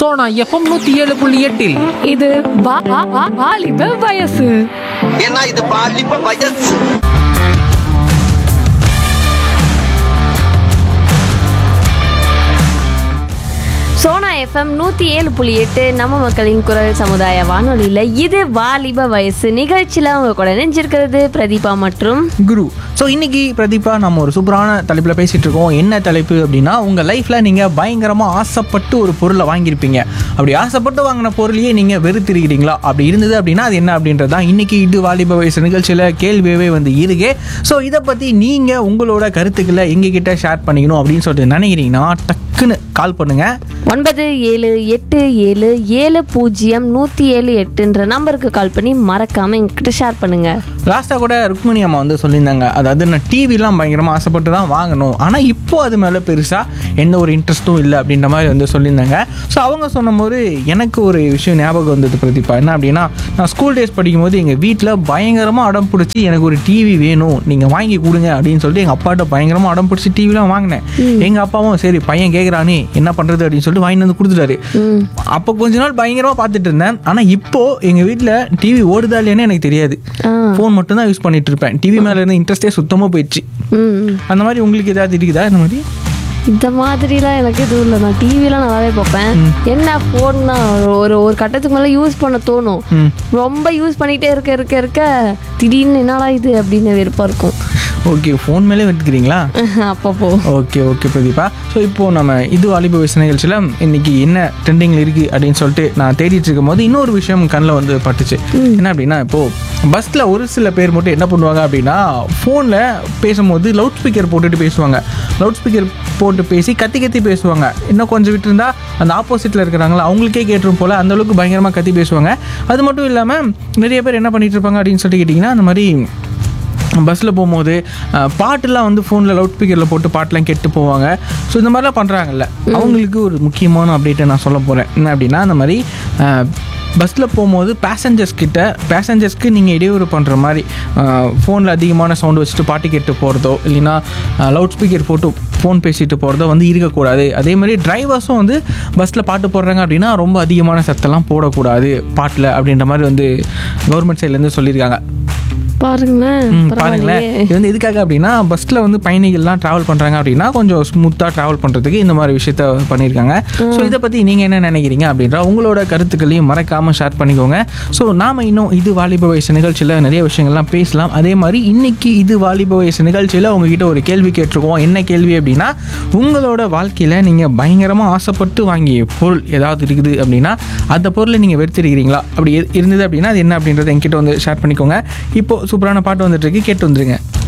Sona FM நூத்தி ஏழு புள்ளி எட்டில் இது வா- வா- வா- வாலிப வயசு ஏன்னா இது பாலிப்ப வயசு சோனா எஃப்எம் நூற்றி ஏழு புள்ளி எட்டு நம்ம மக்களின் குரல் சமுதாய வானொலியில் இது வாலிப வயசு நிகழ்ச்சியில் அவங்க கூட நினைஞ்சிருக்கிறது பிரதீபா மற்றும் குரு ஸோ இன்னைக்கு பிரதீபா நம்ம ஒரு சூப்பரான தலைப்பில் பேசிகிட்டு இருக்கோம் என்ன தலைப்பு அப்படின்னா உங்கள் லைஃப்பில் நீங்கள் பயங்கரமாக ஆசைப்பட்டு ஒரு பொருளை வாங்கியிருப்பீங்க அப்படி ஆசைப்பட்டு வாங்கின பொருளையே நீங்கள் வெறுத்திருக்கிறீங்களா அப்படி இருந்தது அப்படின்னா அது என்ன அப்படின்றது தான் இன்னைக்கு இது வாலிப வயசு நிகழ்ச்சியில் கேள்வியவே வந்து இருக்கு ஸோ இதை பற்றி நீங்கள் உங்களோட கருத்துக்களை எங்ககிட்ட ஷேர் பண்ணிக்கணும் அப்படின்னு சொல்லிட்டு நினைக்கிறீங்கன்னா டக்குன்னு கால் பண்ணுங்கள் ஒன்பது ஏழு எட்டு ஏழு ஏழு பூஜ்ஜியம் நூற்றி ஏழு எட்டுன்ற நம்பருக்கு கால் பண்ணி மறக்காமல் எங்ககிட்ட ஷேர் பண்ணுங்கள் லாஸ்ட்டாக கூட ருக்மணி அம்மா வந்து சொல்லியிருந்தாங்க அதாவது நான் டிவிலாம் பயங்கரமாக ஆசைப்பட்டு தான் வாங்கணும் ஆனால் இப்போ அது மேலே பெருசாக எந்த ஒரு இன்ட்ரெஸ்ட்டும் இல்லை அப்படின்ற மாதிரி வந்து சொல்லியிருந்தாங்க ஸோ அவங்க சொன்னபோது எனக்கு ஒரு விஷயம் ஞாபகம் வந்தது பிரதீபா என்ன அப்படின்னா நான் ஸ்கூல் டேஸ் படிக்கும்போது எங்கள் வீட்டில் பயங்கரமாக அடம் பிடிச்சி எனக்கு ஒரு டிவி வேணும் நீங்கள் வாங்கி கொடுங்க அப்படின்னு சொல்லிட்டு எங்கள் அப்பாட்ட பயங்கரமாக அடம் பிடிச்சி டிவிலாம் வாங்கினேன் எங்கள் அப்பாவும் சரி பையன் கேட்குறானே என்ன பண்ணுறது அப்படின்னு சொல்லிட்டு வாங்கிட்டு வந்து கொடுத்துட்டாரு அப்போ கொஞ்ச நாள் பயங்கரமாக பார்த்துட்டு இருந்தேன் ஆனால் இப்போ எங்கள் வீட்டில் டிவி ஓடுதா இல்லையானே எனக்கு தெரியாது ஃபோன் மட்டும் தான் யூஸ் பண்ணிட்டு இருப்பேன் டிவி மேலே இருந்த இன்ட்ரெஸ்டே சுத்தமாக போயிடுச்சு ம் அந்த மாதிரி உங்களுக்கு ஏதாவது இருக்குதா இந்த மாதிரி இந்த மாதிரிலாம் எனக்கு எதுவும் இல்லை நான் டிவிலாம் நல்லாவே பார்ப்பேன் என்ன ஃபோன்னா ஒரு ஒரு கட்டத்துக்கு மேலே யூஸ் பண்ண தோணும் ரொம்ப யூஸ் பண்ணிகிட்டே இருக்க இருக்க இருக்க திடீர்னு என்னடா இது அப்படின்னு வெறுப்பாக இருக்கும் ஓகே ஃபோன் மேலே எடுத்துக்கிறீங்களா அப்பப்போ ஓகே ஓகே பிரதீபா ஸோ இப்போது நம்ம இது வாலிப வயசு நிகழ்ச்சியில் இன்னைக்கு என்ன ட்ரெண்டிங்கில் இருக்குது அப்படின்னு சொல்லிட்டு நான் தேடிட்டு இருக்கும் போது இன்னொரு விஷயம் கண்ணில் வந்து பட்டுச்சு என்ன அப்படின்னா இப்போது பஸ்ஸில் ஒரு சில பேர் மட்டும் என்ன பண்ணுவாங்க அப்படின்னா ஃபோனில் பேசும்போது லவுட் ஸ்பீக்கர் போட்டுட்டு பேசுவாங்க லவுட் ஸ்பீக்கர் போட்டு பேசி கத்தி கத்தி பேசுவாங்க இன்னும் கொஞ்சம் விட்டுருந்தா அந்த ஆப்போசிட்டில் இருக்கிறாங்களா அவங்களுக்கே கேட்டுரும் போல் அந்த அளவுக்கு பயங்கரமாக கத்தி பேசுவாங்க அது மட்டும் இல்லாமல் நிறைய பேர் என்ன பண்ணிட்டு இருப்பாங்க அப்படின்னு சொல்லிட்டு கேட்டிங்கன்னா அந்த மாதிரி பஸ்ஸில் போகும்போது அஹ், பாட்டுலாம் வந்து ஃபோனில் லவுட் ஸ்பீக்கரில் போட்டு பாட்டெலாம் கேட்டு போவாங்க ஸோ இந்த மாதிரிலாம் பண்ணுறாங்கல்ல அவங்களுக்கு ஒரு முக்கியமான அப்டேட்டை நான் சொல்ல போகிறேன் என்ன அப்படின்னா அந்த மாதிரி பஸ்ஸில் போகும்போது பேசஞ்சர்ஸ் கிட்ட பேசஞ்சர்ஸ்க்கு நீங்கள் இடையூறு பண்ணுற மாதிரி ஃபோனில் அதிகமான சவுண்டு வச்சுட்டு பாட்டு கேட்டு போகிறதோ இல்லைன்னா லவுட் ஸ்பீக்கர் போட்டு ஃபோன் பேசிட்டு போகிறதோ வந்து இருக்கக்கூடாது அதே மாதிரி டிரைவர்ஸும் வந்து பஸ்ஸில் பாட்டு போடுறாங்க அப்படின்னா ரொம்ப அதிகமான சத்தம்லாம் போடக்கூடாது பாட்டில் அப்படின்ற மாதிரி வந்து கவர்மெண்ட் சைட்லேருந்து சொல்லியிருக்காங்க பாருங்களேன் ம், பாருங்களேன் பரவாயில்லையே. இது வந்து எதுக்காக அப்படின்னா பஸ்ஸில் வந்து பயணிகள்லாம் ட்ராவல் பண்ணுறாங்க அப்படின்னா கொஞ்சம் ஸ்மூத்தாக ட்ராவல் பண்ணுறதுக்கு இந்த மாதிரி விஷயத்த பண்ணியிருக்காங்க ஸோ இதை பற்றி நீங்கள் என்ன நினைக்கிறீங்க அப்படின்ற உங்களோட கருத்துக்களையும் மறக்காமல் ஷேர் பண்ணிக்கோங்க ஸோ நாம் இன்னும் இது வாலிப வயசு நிகழ்ச்சியில் நிறைய விஷயங்கள்லாம் பேசலாம் அதே மாதிரி இன்னைக்கு இது வாலிப வயசு நிகழ்ச்சியில் உங்ககிட்ட ஒரு கேள்வி கேட்டிருக்கோம் என்ன கேள்வி அப்படின்னா உங்களோட வாழ்க்கையில் நீங்கள் பயங்கரமாக ஆசைப்பட்டு வாங்கிய பொருள் ஏதாவது இருக்குது அப்படின்னா அந்த பொருளை நீங்கள் வெறுத்திருக்கிறீங்களா அப்படி இரு- இருந்தது அப்படின்னா அது என்ன அப்படின்றத என்கிட்ட வந்து ஷேர் பண்ணிக்கோங்க இப்போ சூப்பரான பாட்டு வந்துட்டு இருக்கு கேட்டு வந்துருங்க